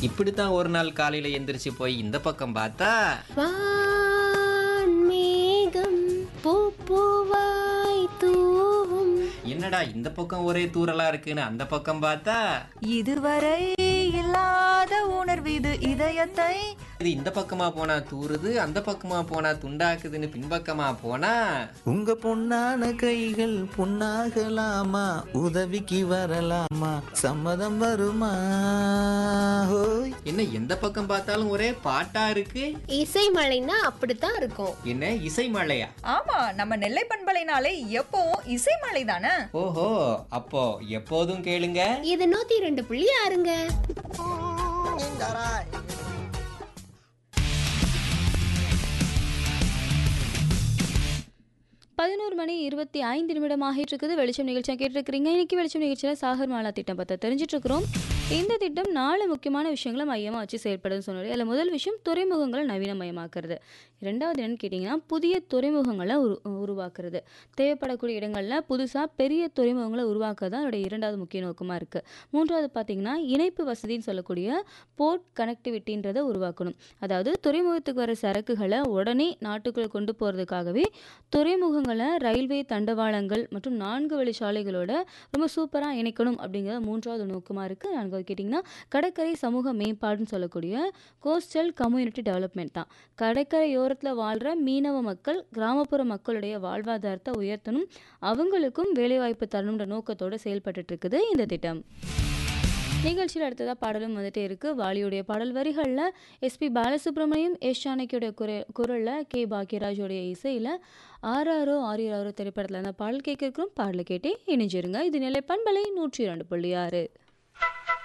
இப்படித்தான் ஒரு நாள் காலையில எந்திரிச்சு போய் இந்த பக்கம் பார்த்தா வான்மேகம் பூப்பூவாய் தூவும் என்னடா இந்த பக்கம் ஒரே தூரலா இருக்குன்னு அந்த பக்கம் பார்த்தா இதுவரை இல்லாத உணர்வு இது இதயத்தை இது இந்த பக்கமா போனா தூறுது அந்த பக்கமா போனா துண்டாக்குதுன்னு பின்பக்கமா போனா உங்க பொன்னான கைகள் பொன்னாகலாமா உதவிக்கு வரலாமா சம்மதம் வருமா ஹோய் என்ன எந்த பக்கம் பார்த்தாலும் ஒரே பாட்டா இருக்கு இசை மழைன்னா அப்படித்தான் இருக்கும் என்ன இசை மழையா ஆமா நம்ம நெல்லை பண்பலைனாலே எப்பவும் இசைமலை தானே ஓஹோ அப்போ எப்போதும் கேளுங்க இது நூத்தி ரெண்டு புள்ளி ஆறுங்க பதினோரு மணி இருபத்தி ஐந்து நிமிடம் ஆகிட்டு இருக்குது வெளிச்சம் நிகழ்ச்சியாக கேட்டிருக்கிறீங்க இன்னைக்கு வெளிச்சம் நிகழ்ச்சியில் சாகர் மாலா திட்டம் பற்றி தெரிஞ்சிட்டு இருக்கிறோம் இந்த திட்டம் நாலு முக்கியமான விஷயங்களை மையமாக வச்சு செயல்படுன்னு சொன்னார் அதில் முதல் விஷயம் துறைமுகங்களை நவீனமயமாக்குறது ரெண்டாவது என்னன்னு கேட்டிங்கன்னா புதிய துறைமுகங்களை உரு உருவாக்குறது தேவைப்படக்கூடிய இடங்களில் புதுசாக பெரிய துறைமுகங்களை உருவாக்குறது தான் அதோடைய இரண்டாவது முக்கிய நோக்கமாக இருக்குது மூன்றாவது பார்த்திங்கன்னா இணைப்பு வசதின்னு சொல்லக்கூடிய போர்ட் கனெக்டிவிட்டின்றதை உருவாக்கணும் அதாவது துறைமுகத்துக்கு வர சரக்குகளை உடனே நாட்டுக்குள்ளே கொண்டு போகிறதுக்காகவே துறைமுகங்களை ரயில்வே தண்டவாளங்கள் மற்றும் நான்கு வழி சாலைகளோட ரொம்ப சூப்பராக இணைக்கணும் அப்படிங்கிறது மூன்றாவது நோக்கமாக இருக்குது நான்காவது கேட்டிங்கன்னா கடற்கரை சமூக மேம்பாடுன்னு சொல்லக்கூடிய கோஸ்டல் கம்யூனிட்டி டெவலப்மெண்ட் தான் கடற்கரையோரத்தில் வாழ்கிற மீனவ மக்கள் கிராமப்புற மக்களுடைய வாழ்வாதாரத்தை உயர்த்தணும் அவங்களுக்கும் வேலைவாய்ப்பு தரணுன்ற நோக்கத்தோடு செயல்பட்டுட்டு இருக்குது இந்த திட்டம் நிகழ்ச்சியில் அடுத்ததாக பாடலும் வந்துட்டே இருக்கு வாலியுடைய பாடல் வரிகளில் எஸ்பி பாலசுப்ரமணியம் எஸ் ஜானகியோடைய குர குரலில் கே பாக்யராஜோடைய இசையில் ஆறாரோ ஆரியராரோ திரைப்படத்தில் அந்த பாடல் கேட்க இருக்கிறோம் பாடலை கேட்டே இணைஞ்சிருங்க இது நிலை பண்பலை நூற்றி இரண்டு புள்ளி ஆறு